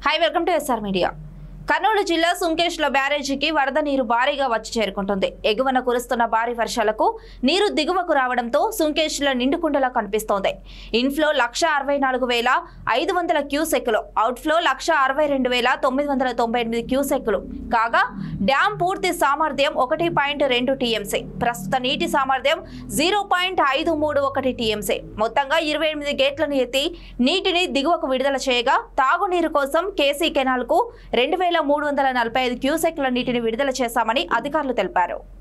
high welcome to SR media Kurnool జిల్లా సుంకేష్ల బ్యారేజీకి వరద నీరు భారీగా వచ్చి చేరుకుంటుంది ఎగువన కురుస్తున్న భారీ వర్షాలకు నీరు దిగువకు రావడంతో సుంకేష్ల నిండుకుండలా కనిపిస్తోంది ఇన్ఫ్లో లక్ష అరవై నాలుగు వేల ఐదు వందల క్యూసెక్కులు అవుట్ఫ్లో లక్ష అరవై రెండు వేల తొమ్మిది వందల తొంభై ఎనిమిది క్యూసెక్కులు కాగా డ్యాం పూర్తి సామర్థ్యం ఒకటి పాయింట్ రెండు టీఎంసీ ప్రస్తుత నీటి సామర్థ్యం జీరో పాయింట్ ఐదు మూడు ఒకటి టీఎంసీ మొత్తంగా ఇరవై ఎనిమిది గేట్లను ఎత్తి నీటిని దిగువకు విడుదల చేయగా తాగునీరు కోసం కేసీ కెనాల్కు రెండు వేల మూడు వందల నలభై ఐదు క్యూసెక్ల నీటిని విడుదల చేశామని అధికారులు తెలిపారు